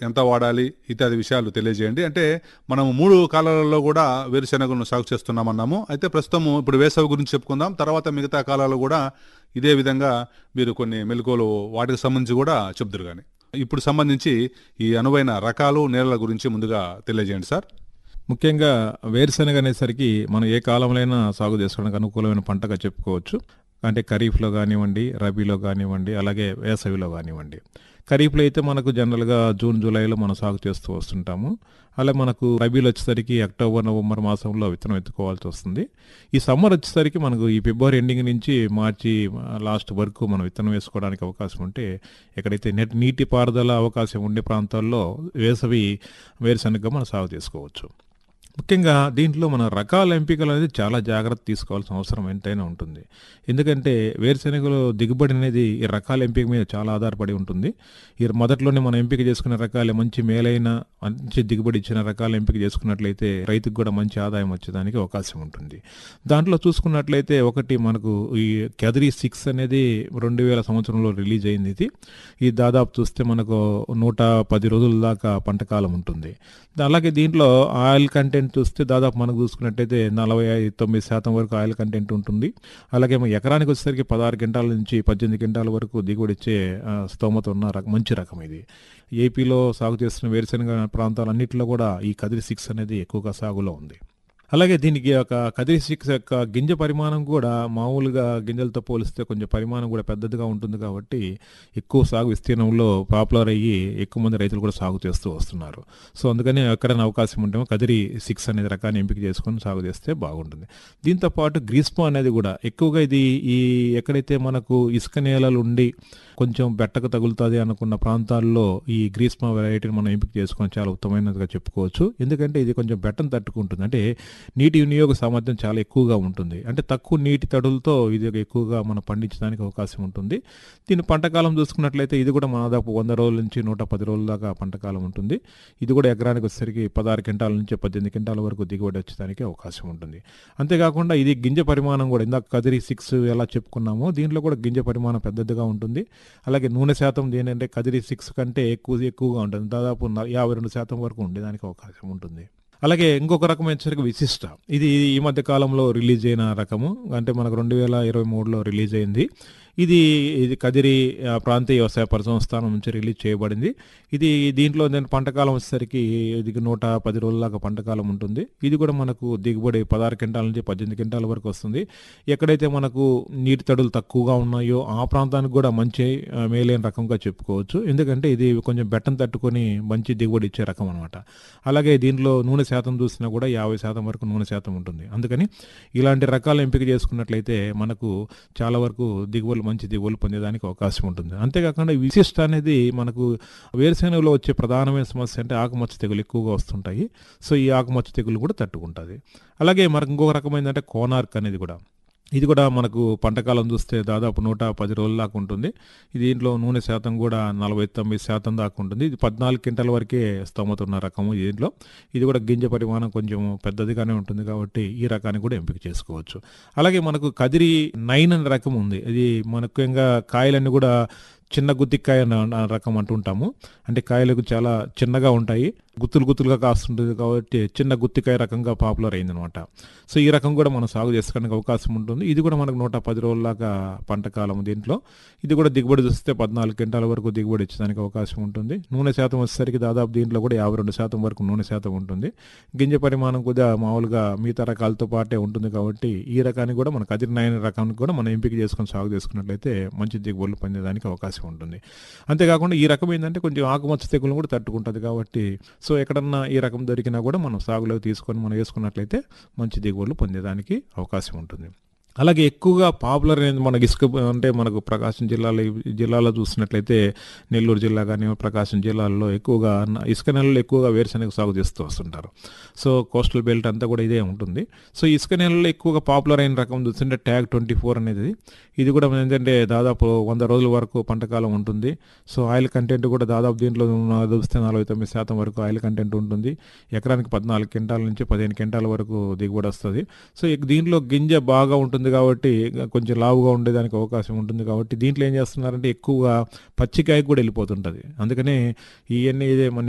ఎంత వాడాలి ఇత్యాది విషయాలు తెలియజేయండి అంటే మనం మూడు కాలాలలో కూడా వేరుశెనగలను సాగు చేస్తున్నామన్నాము అయితే ప్రస్తుతం ఇప్పుడు వేసవి గురించి చెప్పుకుందాం తర్వాత మిగతా కాలాలు కూడా ఇదే విధంగా మీరు కొన్ని మెలకువలు వాటికి సంబంధించి కూడా చెప్దురు కానీ ఇప్పుడు సంబంధించి ఈ అనువైన రకాలు నేలల గురించి ముందుగా తెలియజేయండి సార్ ముఖ్యంగా వేరుశనగ అనేసరికి మనం ఏ కాలంలోనైనా సాగు చేసుకోవడానికి అనుకూలమైన పంటగా చెప్పుకోవచ్చు అంటే ఖరీఫ్లో కానివ్వండి రబీలో కానివ్వండి అలాగే వేసవిలో కానివ్వండి ఖరీఫ్లో అయితే మనకు జనరల్గా జూన్ జూలైలో మనం సాగు చేస్తూ వస్తుంటాము అలా మనకు రబీలో వచ్చేసరికి అక్టోబర్ నవంబర్ మాసంలో విత్తనం ఎత్తుకోవాల్సి వస్తుంది ఈ సమ్మర్ వచ్చేసరికి మనకు ఈ ఫిబ్రవరి ఎండింగ్ నుంచి మార్చి లాస్ట్ వరకు మనం విత్తనం వేసుకోవడానికి అవకాశం ఉంటే ఎక్కడైతే నెట్ నీటి పారుదల అవకాశం ఉండే ప్రాంతాల్లో వేసవి వేరుశనగగా మనం సాగు చేసుకోవచ్చు ముఖ్యంగా దీంట్లో మన రకాల ఎంపికలు అనేది చాలా జాగ్రత్త తీసుకోవాల్సిన అవసరం ఎంతైనా ఉంటుంది ఎందుకంటే వేరుశెనగలో దిగుబడి అనేది ఈ రకాల ఎంపిక మీద చాలా ఆధారపడి ఉంటుంది ఈ మొదట్లోనే మనం ఎంపిక చేసుకున్న రకాలే మంచి మేలైన మంచి దిగుబడి ఇచ్చిన రకాల ఎంపిక చేసుకున్నట్లయితే రైతుకు కూడా మంచి ఆదాయం వచ్చేదానికి అవకాశం ఉంటుంది దాంట్లో చూసుకున్నట్లయితే ఒకటి మనకు ఈ కెదరీ సిక్స్ అనేది రెండు వేల సంవత్సరంలో రిలీజ్ అయింది ఇది ఈ దాదాపు చూస్తే మనకు నూట పది రోజుల దాకా పంట కాలం ఉంటుంది అలాగే దీంట్లో ఆయిల్ కంటెంట్ చూస్తే దాదాపు మనకు చూసుకున్నట్టయితే నలభై ఐదు తొమ్మిది శాతం వరకు ఆయిల్ కంటెంట్ ఉంటుంది అలాగే మన ఎకరానికి వచ్చేసరికి పదహారు గంటల నుంచి పద్దెనిమిది గంటల వరకు దిగుబడి ఇచ్చే ఆ, స్తోమత ఉన్న రకం మంచి రకం ఇది ఏపీలో సాగు చేస్తున్న వేరుశనగ ప్రాంతాలన్నింటిలో కూడా ఈ కదిరి సిక్స్ అనేది ఎక్కువగా సాగులో ఉంది అలాగే దీనికి ఒక కదిరి సిక్స్ యొక్క గింజ పరిమాణం కూడా మామూలుగా గింజలతో పోలిస్తే కొంచెం పరిమాణం కూడా పెద్దదిగా ఉంటుంది కాబట్టి ఎక్కువ సాగు విస్తీర్ణంలో పాపులర్ అయ్యి ఎక్కువ మంది రైతులు కూడా సాగు చేస్తూ వస్తున్నారు సో అందుకని ఎక్కడైనా అవకాశం ఉంటేమో కదిరి సిక్స్ అనేది రకాన్ని ఎంపిక చేసుకొని సాగు చేస్తే బాగుంటుంది దీంతో పాటు గ్రీస్మో అనేది కూడా ఎక్కువగా ఇది ఈ ఎక్కడైతే మనకు ఇసుక నేలలు ఉండి కొంచెం బెట్టకు తగులుతుంది అనుకున్న ప్రాంతాల్లో ఈ గ్రీస్మా వెరైటీని మనం ఎంపిక చేసుకొని చాలా ఉత్తమమైనదిగా చెప్పుకోవచ్చు ఎందుకంటే ఇది కొంచెం బెట్టను తట్టుకుంటుంది అంటే నీటి వినియోగ సామర్థ్యం చాలా ఎక్కువగా ఉంటుంది అంటే తక్కువ నీటి తడులతో ఇది ఎక్కువగా మనం పండించడానికి అవకాశం ఉంటుంది దీని పంటకాలం చూసుకున్నట్లయితే ఇది కూడా మన దాదాపు వంద రోజుల నుంచి నూట పది రోజుల దాకా పంటకాలం ఉంటుంది ఇది కూడా ఎకరానికి వచ్చేసరికి పదహారు క్వింటాల నుంచి పద్దెనిమిది క్వింటాల వరకు దిగుబడి వచ్చేదానికి అవకాశం ఉంటుంది అంతేకాకుండా ఇది గింజ పరిమాణం కూడా ఇందాక కదిరి సిక్స్ ఎలా చెప్పుకున్నామో దీంట్లో కూడా గింజ పరిమాణం పెద్దదిగా ఉంటుంది అలాగే నూనె శాతం ఏంటంటే కదిరి సిక్స్ కంటే ఎక్కువ ఎక్కువగా ఉంటుంది దాదాపు న- యాభై రెండు శాతం వరకు ఉండేదానికి అవకాశం ఉంటుంది అలాగే ఇంకొక రకం వచ్చేసరికి విశిష్ట ఇది ఈ మధ్య కాలంలో రిలీజ్ అయిన రకము అంటే మనకు రెండు వేల ఇరవై మూడులో రిలీజ్ అయింది ఇది ఇది కదిరి ఆ, ప్రాంతీయ వ్యవసాయ పరిసంస్థానం నుంచి రిలీజ్ చేయబడింది ఇది దీంట్లో నేను పంటకాలం వచ్చేసరికి ఇది నూట పది రోజుల దాకా పంటకాలం ఉంటుంది ఇది కూడా మనకు దిగుబడి పదహారు క్వింటాల నుంచి పద్దెనిమిది క్వింటాల వరకు వస్తుంది ఎక్కడైతే మనకు నీటి తడులు తక్కువగా ఉన్నాయో ఆ ప్రాంతానికి కూడా మంచి ఆ, మేలైన రకంగా చెప్పుకోవచ్చు ఎందుకంటే ఇది కొంచెం బెట్టం తట్టుకొని మంచి దిగుబడి ఇచ్చే రకం అనమాట అలాగే దీంట్లో నూనె శాతం చూసినా కూడా యాభై శాతం వరకు నూనె శాతం ఉంటుంది అందుకని ఇలాంటి రకాల ఎంపిక చేసుకున్నట్లయితే మనకు చాలా వరకు దిగుబడులు మంచి దిగుబడులు పొందేదానికి అవకాశం ఉంటుంది అంతేకాకుండా ఈ విశిష్ట అనేది మనకు వేరుశెనగలో వచ్చే ప్రధానమైన సమస్య అంటే ఆకుమచ్చ తెగులు ఎక్కువగా వస్తుంటాయి సో ఈ ఆకుమచ్చ తెగులు కూడా తట్టుకుంటుంది అలాగే మనకు ఇంకొక రకమైందంటే కోనార్క్ అనేది కూడా ఇది కూడా మనకు పంటకాలం చూస్తే దాదాపు నూట పది రోజుల దాకా ఉంటుంది దీంట్లో నూనె శాతం కూడా నలభై తొమ్మిది శాతం దాకా ఉంటుంది ఇది పద్నాలుగు క్వింటల వరకే స్తోమత ఉన్న రకము దీంట్లో ఇది కూడా గింజ పరిమాణం కొంచెం పెద్దదిగానే ఉంటుంది కాబట్టి ఈ రకాన్ని కూడా ఎంపిక చేసుకోవచ్చు అలాగే మనకు కదిరి నైన్ అనే రకం ఉంది ఇది ముఖ్యంగా కాయలన్నీ కూడా చిన్న గుత్తికాయ అన్న- అన్న రకం అంటుంటాము అంటే కాయలకు చాలా చిన్నగా ఉంటాయి గుత్తులు గుత్తులుగా కాస్తుంటుంది కాబట్టి చిన్న గుత్తికాయ రకంగా పాపులర్ అయిందనమాట సో ఈ రకం కూడా మనం సాగు చేసుకోవడానికి అవకాశం ఉంటుంది ఇది కూడా మనకు నూట పది రోజులాగా పంట కాలం దీంట్లో ఇది కూడా దిగుబడి చూస్తే పద్నాలుగు క్వింటాల వరకు దిగుబడి ఇచ్చడానికి అవకాశం ఉంటుంది నూనె శాతం వచ్చేసరికి దాదాపు దీంట్లో కూడా యాభై రెండు శాతం వరకు నూనె శాతం ఉంటుంది గింజ పరిమాణం కూడా మామూలుగా మిగతా రకాలతో పాటే ఉంటుంది కాబట్టి ఈ రకాన్ని కూడా మన కదిరినాయన రకానికి కూడా మనం ఎంపిక చేసుకొని సాగు చేసుకున్నట్లయితే మంచి దిగుబడులు పొందేదానికి అవకాశం ఉంటుంది అంతేకాకుండా ఈ రకం ఏంటంటే కొంచెం ఆకుమచ్చ తెగులు కూడా తట్టుకుంటుంది కాబట్టి సో ఎక్కడన్నా ఈ రకం దొరికినా కూడా మనం సాగులోకి తీసుకొని మనం వేసుకున్నట్లయితే మంచి దిగుబడులు పొందేదానికి అవకాశం ఉంటుంది అలాగే ఎక్కువగా పాపులర్ అనేది మనకి ఇసుక అంటే మనకు ప్రకాశం జిల్లాలో ఈ జిల్లాలో చూసినట్లయితే నెల్లూరు జిల్లా కానీ ప్రకాశం జిల్లాల్లో ఎక్కువగా న- ఇసుక నెలలు ఎక్కువగా వేరుశనగ సాగు చేస్తూ వస్తుంటారు సో కోస్టల్ బెల్ట్ అంతా కూడా ఇదే ఉంటుంది సో ఇసుక నెలల్లో ఎక్కువగా పాపులర్ అయిన రకం చూస్తుంటే ట్యాగ్ ట్వంటీ ఫోర్ అనేది ఇది కూడా ఏంటంటే దాదాపు వంద రోజుల వరకు పంటకాలం ఉంటుంది సో ఆయిల్ కంటెంట్ కూడా దాదాపు దీంట్లో నా- చూస్తే నలభై తొమ్మిది శాతం వరకు ఆయిల్ కంటెంట్ ఉంటుంది ఎకరానికి పద్నాలుగు క్వింటాల నుంచి పదిహేను క్వింటాల వరకు దిగుబడి వస్తుంది సో ఇక దీంట్లో గింజ బాగా ఉంటుంది కాబట్టి కొంచెం లావుగా ఉండేదానికి అవకాశం ఉంటుంది కాబట్టి దీంట్లో ఏం చేస్తున్నారంటే ఎక్కువగా పచ్చికాయ కూడా వెళ్ళిపోతుంటుంది అందుకనే ఇవన్నీ ఇదే మన